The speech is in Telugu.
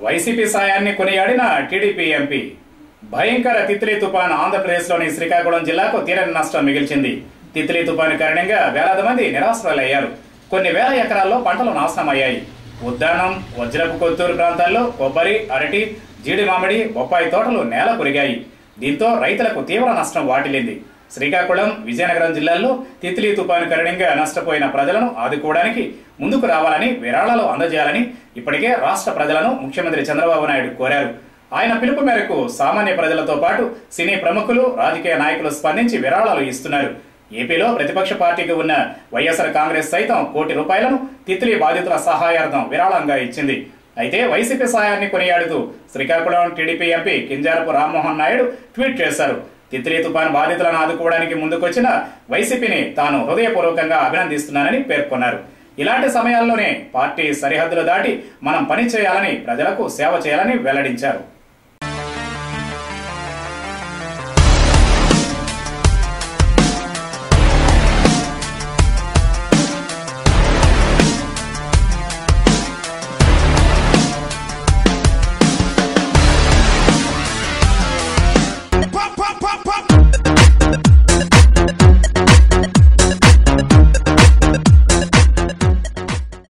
వైసీపీ సాయాన్ని కొనియాడిన టీడీపీ ఎంపీ భయంకర తిత్లీ తుపాన్ ఆంధ్రప్రదేశ్లోని శ్రీకాకుళం జిల్లాకు తీరని నష్టం మిగిల్చింది తిత్లీ తుపాను కారణంగా వేలాది మంది నిరాశ్రయులయ్యారు కొన్ని వేల ఎకరాల్లో పంటలు నాశనమయ్యాయి ఉద్దానం వజ్రపు కొత్తూరు ప్రాంతాల్లో కొబ్బరి అరటి జీడి మామిడి బొప్పాయి తోటలు నేల కొరిగాయి దీంతో రైతులకు తీవ్ర నష్టం వాటిల్లింది శ్రీకాకుళం విజయనగరం జిల్లాల్లో తిత్లీ తుపాను కారణంగా నష్టపోయిన ప్రజలను ఆదుకోవడానికి ముందుకు రావాలని విరాళాలు అందజేయాలని ఇప్పటికే రాష్ట్ర ప్రజలను ముఖ్యమంత్రి చంద్రబాబు నాయుడు కోరారు ఆయన పిలుపు మేరకు సామాన్య ప్రజలతో పాటు సినీ ప్రముఖులు రాజకీయ నాయకులు స్పందించి విరాళాలు ఇస్తున్నారు ఏపీలో ప్రతిపక్ష పార్టీకి ఉన్న వైఎస్ఆర్ కాంగ్రెస్ సైతం కోటి రూపాయలను తిత్లీ బాధితుల సహాయార్థం విరాళంగా ఇచ్చింది అయితే వైసీపీ సహాయాన్ని కొనియాడుతూ Srikakulam TDP MP Kinjarapu Rammohan Naidu tweet చేశారు తిత్లీ తుపాన్ బాధితులను ఆదుకోవడానికి ముందుకొచ్చిన వైసీపీని తాను హృదయపూర్వకంగా అభినందిస్తున్నానని పేర్కొన్నారు ఇలాంటి సమయాల్లోనే పార్టీ సరిహద్దులు దాటి మనం పని చేయాలని ప్రజలకు సేవ చేయాలని వెల్లడించారు